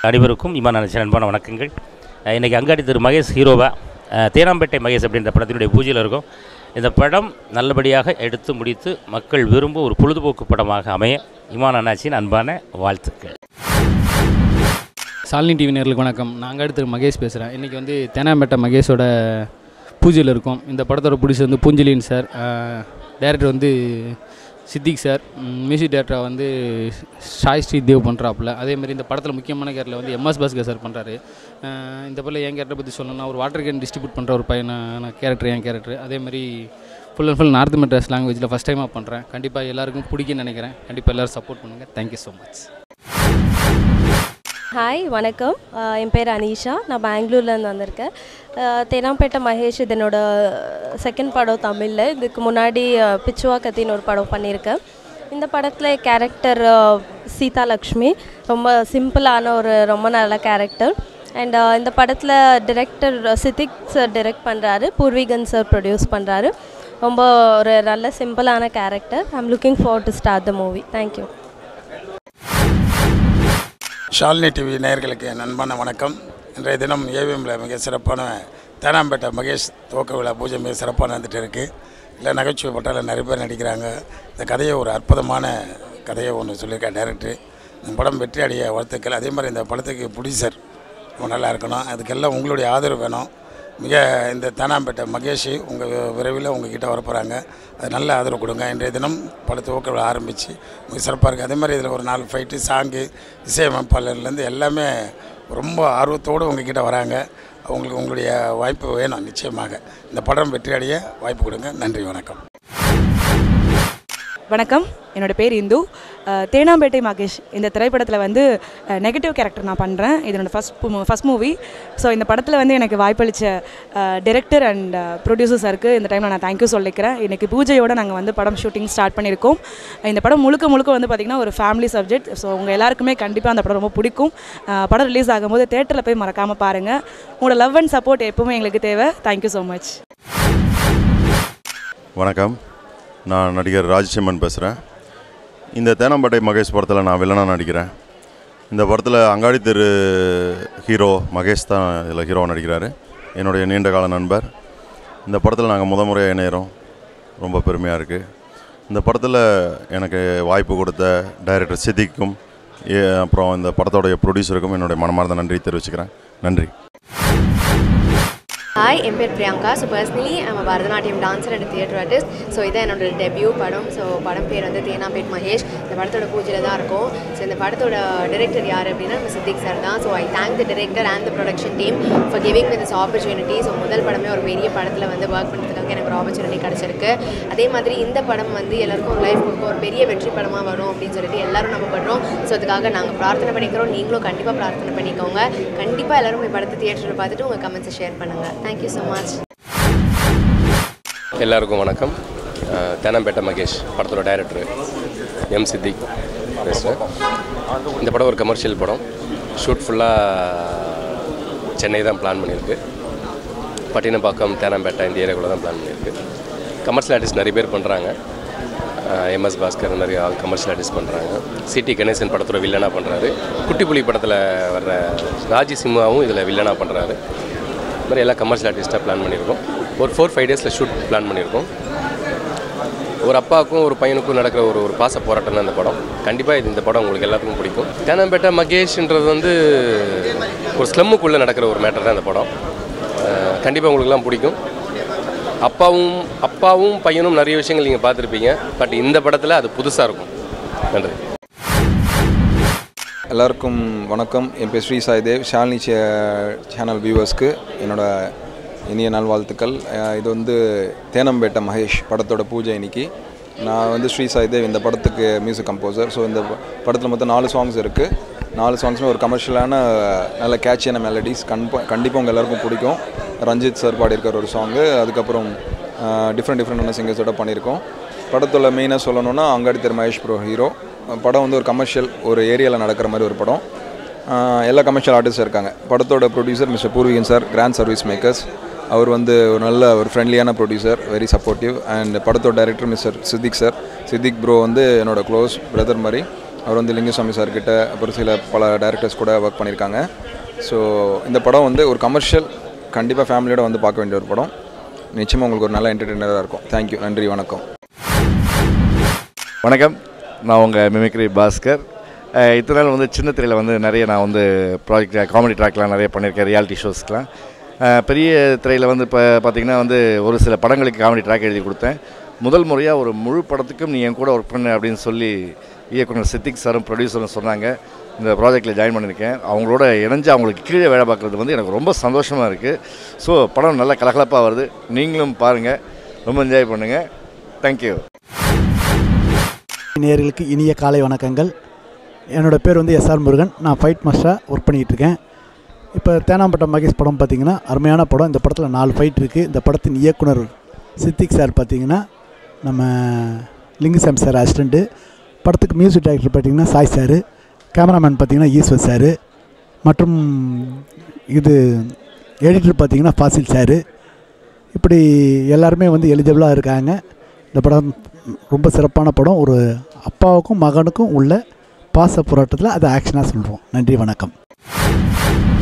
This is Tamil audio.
அனைவருக்கும் இமான் நினச்ச அன்பான வணக்கங்கள் அஹ் இன்னைக்கு அங்காடி திரு மகேஷ் ஹீரோவா அஹ் தேனாம்பேட்டை மகேஷ் அப்படின்ற படத்தினுடைய பூஜையில் இருக்கும் இந்த படம் நல்லபடியாக எடுத்து முடித்து மக்கள் விரும்பும் ஒரு பொழுதுபோக்கு படமாக அமைய இமான் அண்ணாச்சியின் அன்பான வாழ்த்துக்கள் சாலினி டிவி நேர்களுக்கு வணக்கம் நாங்கள் அடுத்து மகேஷ் பேசுகிறேன் இன்றைக்கி வந்து தேனாம்பேட்டை மகேஷோட பூஜையில் இருக்கோம் இந்த படத்தோட பிடிச்சி வந்து பூஞ்சலின் சார் டைரக்டர் வந்து சித்திக் சார் மியூசிக் டைரக்டராக வந்து சாய் ஸ்ரீ தேவ் பண்ணுறாப்புல அதேமாதிரி இந்த படத்தில் முக்கியமான கேரக்டர் வந்து எம்எஸ் பாஸ்கர் சார் பண்ணுறாரு இந்த படத்தில் என் கேரக்டரை பற்றி சொல்லணும்னா ஒரு வாட்டர் கேன் டிஸ்ட்ரிபியூட் பண்ணுற ஒரு பையனான கேரக்டர் என் கேரக்டர் அதேமாதிரி full and full north Madras லாங்குவேஜில் ஃபஸ்ட் டைமாக பண்ணுறேன் கண்டிப்பாக எல்லாருக்கும் பிடிக்கும்னு நினைக்கிறேன் கண்டிப்பாக எல்லோரும் சப்போர்ட் பண்ணுங்கள் தேங்க்யூ ஸோ மச் ஹாய் வணக்கம் அஹ் என் பேர் அனீஷா நான் பெங்களூர்லேருந்து வந்திருக்கேன் அஹ் தேனாம்பேட்டை மகேஷ் இது என்னோட செகண்ட் படம் தமிழில் இதுக்கு முன்னாடி அஹ், பிச்சுவா கத்தின்னு ஒரு படம் பண்ணியிருக்கேன் இந்த படத்தில் கேரக்டர் சீதா லக்ஷ்மி ரொம்ப சிம்பிளான ஒரு ரொம்ப நல்ல கேரக்டர் அண்ட் இந்த படத்தில் டிரெக்டர் சித்திக் சார் டிரெக்ட் பண்ணுறாரு பூர்வீகன் சார் ப்ரொடியூஸ் பண்ணுறாரு ரொம்ப ஒரு நல்ல சிம்பிளான character I'm looking for to start the movie thank you Shalini TV நேயர்களுக்கு என் அன்பான வணக்கம் இன்றைய தினம் ஏவிஎம்மில் மிக சிறப்பான தேனாம்பேட்டை மகேஷ் துவக்க விழா பூஜை மிக சிறப்பாக நடந்துட்டு இருக்கு இல்லை நகைச்சுவை பட்டால நிறைய பேர் நடிக்கிறாங்க இந்த கதையை ஒரு அற்புதமான கதையை ஒன்று சொல்லியிருக்கேன் டைரக்டர் இந்த படம் வெற்றி அடைய வாழ்த்துக்கள் அதே மாதிரி இந்த படத்துக்கு ப்ரொடியூசர் ரொம்ப நல்லா இருக்கணும் அதுக்கெல்லாம் உங்களுடைய ஆதரவு வேணும் மிக இந்த தேனாம்பேட்டை மகேஷ் உங்கள் விரைவில் உங்ககிட்ட வரப்போகிறாங்க அது நல்ல ஆதரவு கொடுங்க இன்றைய தினம் பல துவக்க விழா ஆரம்பித்து மிக சிறப்பாக இருக்குது அதே மாதிரி இதில் ஒரு நாலு ஃபைட்டு சாங்கு இசையமைப்பாளர்லேருந்து எல்லாமே ரொம்ப ஆர்வத்தோடு உங்ககிட்ட வராங்க அவங்களுக்கு உங்களுடைய வாய்ப்பு வேணும் நிச்சயமாக இந்த படம் வெற்றி அடைய வாய்ப்பு கொடுங்க நன்றி வணக்கம் வணக்கம் என்னோட பேர் இந்து அஹ், தேனாம்பேட்டை மகேஷ் இந்த திரைப்படத்தில் வந்து நெகட்டிவ் கேரக்டர் நான் பண்ணுறேன் இது என்னோட ஃபஸ்ட் ஃபஸ்ட் மூவி ஸோ இந்த படத்தில் வந்து எனக்கு வாய்ப்பளித்த டிரெக்டர் அண்ட் ப்ரொடியூசர் சாருக்கு இந்த டைமில் நான் தேங்க்யூ சொல்லிக்கிறேன் இன்றைக்கி பூஜையோட நாங்கள் வந்து படம் ஷூட்டிங் ஸ்டார்ட் பண்ணியிருக்கோம் இந்த படம் முழுக்க முழுக்க வந்து பார்த்திங்கன்னா ஒரு ஃபேமிலி சப்ஜெக்ட் ஸோ உங்கள் எல்லாருக்குமே கண்டிப்பாக அந்த படம் ரொம்ப பிடிக்கும் அஹ், படம் ரிலீஸ் ஆகும்போது தேட்டரில் போய் மறக்காமல் பாருங்கள் உங்களோட லவ் அண்ட் சப்போர்ட் எப்பவுமே எங்களுக்கு தேவை தேங்க்யூ ஸோ மச் வணக்கம் நான் நடிகர் ராஜ்சிம்மன் பேசுகிறேன் இந்த தேனாம்பேட்டை மகேஷ் படத்தில் நான் வில்லனாக நடிக்கிறேன் இந்த படத்தில் அங்காடி தெரு ஹீரோ மகேஷ் தான் இதில் ஹீரோவாக நடிக்கிறாரு என்னுடைய நீண்ட கால நண்பர் இந்த படத்தில் நாங்கள் முத முறையாக இணையிறோம் ரொம்ப பெருமையாக இருக்குது இந்த படத்தில் எனக்கு வாய்ப்பு கொடுத்த டைரக்டர் சித்திக்கும் ஏ அப்புறம் இந்த படத்தோடைய ப்ரொடியூசருக்கும் என்னுடைய மனமார்ந்த நன்றி தெரிவிச்சுக்கிறேன் நன்றி ஹாய் என் பேர் பிரியங்கா ஸோ பர்சனலி நம்ம Bharatanatyam dancer and theatre artist so இதான் என்னோட டெபியூ படம் ஸோ படம் பேர் வந்து தேனாம்பேட் மகேஷ் இந்த படத்தோட பூஜையில் தான் இருக்கும் ஸோ இந்த படத்தோட டிரெக்டர் யார் அப்படின்னா நம்ம சித்திக் சார் தான் so I thank the director and the production team for giving with this opportunity so முதல் படமே ஒரு பெரிய படத்தில் வந்து ஒர்க் பண்ணுறதுக்காக எனக்கு ஒரு ஆப்பர்ச்சுனிட்டி கிடச்சிருக்கு அதே மாதிரி இந்த படம் வந்து எல்லாருக்கும் ஒரு லைஃப் கொடுக்கும் ஒரு பெரிய வெற்றி படமாக வரும் அப்படின்னு சொல்லிட்டு எல்லாரும் நம்ம பண்ணுறோம் ஸோ அதுக்காக நாங்கள் பிரார்த்தனை பண்ணிக்கிறோம் நீங்களும் கண்டிப்பாக பிரார்த்தனை பண்ணிக்கோங்க கண்டிப்பாக எல்லாரும் போய் படத்தை தியேட்டரில் பார்த்துட்டு உங்கள் கமெண்ட்ஸை ஷேர் பண்ணுங்கள் தேங்க்யூ ஸோ மச் எல்லாருக்கும் வணக்கம் அஹ், தேனாம்பேட்டை மகேஷ் படத்தோட டைரக்டர் எம் சித்திக் பேசுகிறேன் இந்த படம் ஒரு கமர்ஷியல் படம் ஷூட் ஃபுல்லாக சென்னை தான் பிளான் பண்ணியிருக்கு பட்டினப்பாக்கம் தேனாம்பேட்டை இந்த ஏரியாக்குள்ளே தான் பிளான் பண்ணியிருக்கு கமர்ஷியல் ஆர்டிஸ்ட் நிறைய பேர் பண்ணுறாங்க எம்எஸ் பாஸ்கர் நிறைய கமர்ஷியல் ஆர்டிஸ்ட் பண்ணுறாங்க சிடி கணேசன் படத்தோட வில்லனாக பண்ணுறாரு குட்டிப்புலி படத்தில் வர்ற ராஜி சிம்மாவும் இதில் வில்லனாக பண்ணுறாரு இந்த மாதிரி எல்லா கமர்ஷியல் ஆர்டிஸ்ட்டாக பிளான் பண்ணியிருக்கோம் ஒரு ஃபோர் ஃபைவ் டேஸில் ஷூட் பிளான் பண்ணியிருக்கோம் ஒரு அப்பாவுக்கும் ஒரு பையனுக்கும் நடக்கிற ஒரு ஒரு பாச போராட்டம் தான் இந்த படம் கண்டிப்பாக இது இந்த படம் உங்களுக்கு எல்லாத்துக்கும் பிடிக்கும் தேனாம்பேட்டை மகேஷ்ன்றது வந்து ஒரு ஸ்லம்முக்குள்ளே நடக்கிற ஒரு மேட்டர் தான் இந்த படம் கண்டிப்பாக உங்களுக்குலாம் பிடிக்கும் அப்பாவும் அப்பாவும் பையனும் நிறைய விஷயங்கள் நீங்கள் பார்த்துருப்பீங்க பட் இந்த படத்தில் அது புதுசாக இருக்கும் நன்றி எல்லாருக்கும் வணக்கம் என் பேர் ஸ்ரீ சாய்தேவ் ஷாலினி சே- சேனல் வியூவர்ஸ்க்கு என்னோட இனிய நல்வாழ்த்துக்கள் அஹ் இது வந்து தேனம்பேட்டை மகேஷ் படத்தோட பூஜை இன்னைக்கு நான் வந்து ஸ்ரீ சாய்தேவ் இந்த படத்துக்கு மியூசிக் கம்போசர் ஸோ இந்த படத்தில் மொத்தம் நாலு சாங்ஸ் இருக்குது நாலு சாங்ஸுமே ஒரு கமர்ஷியலான நல்ல கேட்சியான மெலடிஸ் கண்டிப்பாக கண்டிப்பாக உங்கள் எல்லாருக்கும் பிடிக்கும் ரஞ்சித் சார் பாடியிருக்கிற ஒரு சாங்கு அதுக்கப்புறம் டிஃப்ரெண்ட் டிஃப்ரெண்டான சிங்கர்ஸோட பண்ணியிருக்கோம் படத்தோட மெயினாக சொல்லணும்னா அங்காடி திரு மகேஷ் ப்ரோ ஹீரோ படம் வந்து ஒரு கமர்ஷியல் ஒரு ஏரியாவில் நடக்கிற மாதிரி ஒரு படம் ஆஹ் எல்லா கமர்ஷியல் ஆர்டிஸ்டும் இருக்காங்க படத்தோட producer mister Poorvikan sir grand service makers அவர் வந்து ஒரு நல்ல ஒரு ஃப்ரெண்ட்லியான ப்ரொடியூசர் வெரி சப்போர்ட்டிவ் அண்ட் படத்தோட director mister Siddique sir Siddique bro வந்து என்னோட க்ளோஸ் பிரதர் மாதிரி அவர் வந்து லிங்குசாமி சார் கிட்ட அப்புறம் சில பல டேரக்டர்ஸ் கூட ஒர்க் பண்ணியிருக்காங்க ஸோ இந்த படம் வந்து ஒரு கமர்ஷியல் கண்டிப்பாக ஃபேமிலியோட வந்து பார்க்க வேண்டிய ஒரு படம் நிச்சயமாக உங்களுக்கு ஒரு நல்ல என்டர்டெய்னராக இருக்கும் தேங்க்யூ நன்றி வணக்கம் வணக்கம் நான் உங்கள் மிமிக்ரி பாஸ்கர் அஹ் இத்தனை நாள் வந்து சின்ன திரையில் வந்து நிறைய நான் வந்து ப்ராஜெக்ட் காமெடி ட்ராக்லாம் நிறைய பண்ணியிருக்கேன் ரியாலிட்டி ஷோஸ்க்கெலாம் அஹ் பெரிய திரையில் வந்து இப்போ பார்த்திங்கன்னா வந்து ஒரு சில படங்களுக்கு காமெடி ட்ராக் எழுதி கொடுத்தேன் முதல் முறையாக ஒரு முழு படத்துக்கும் நீ என் கூட ஒர்க் பண்ணு அப்படின்னு சொல்லி இயக்குனர் சித்திக் சாரும் ப்ரொடியூசரும் சொன்னாங்க இந்த ப்ராஜெக்டில் ஜாயின் பண்ணியிருக்கேன் அவங்களோட இணைஞ்சு அவங்களுக்கு கீழே வேலை பார்க்குறது வந்து எனக்கு ரொம்ப சந்தோஷமாக இருக்குது ஸோ படம் நல்ல கலகலப்பாக வருது நீங்களும் பாருங்கள் ரொம்ப என்ஜாய் பண்ணுங்கள் தேங்க்யூ நேயர்களுக்கு இனிய காலை வணக்கங்கள் என்னோடய பேர் வந்து எஸ்ஆர் முருகன் நான் ஃபைட் மாஸ்டராக ஒர்க் பண்ணிகிட்டு இருக்கேன் இப்போ தேனாம்பட்டம் மகேஷ் படம் பார்த்திங்கன்னா அருமையான படம் இந்த படத்தில் நாலு ஃபைட் இருக்குது இந்த படத்தின் இயக்குனர் சித்திக் சார் பார்த்திங்கன்னா நம்ம லிங்குசாமி சார் அசிஸ்டண்ட்டு படத்துக்கு மியூசிக் டைரக்டர் பார்த்திங்கன்னா சாய் சார் கேமராமேன் பார்த்திங்கன்னா ஈஸ்வர் சார் மற்றும் இது எடிட்டர் பார்த்திங்கன்னா ஃபாசில் சார் இப்படி எல்லாருமே வந்து எலிஜிபிளாக இருக்காங்க இந்த படம் ரொம்ப சிறப்பான படம் ஒரு அப்பாவுக்கும் மகனுக்கும் உள்ள பாச போராட்டத்தில் அதை ஆக்ஷனாக சொல்கிறோம் நன்றி வணக்கம்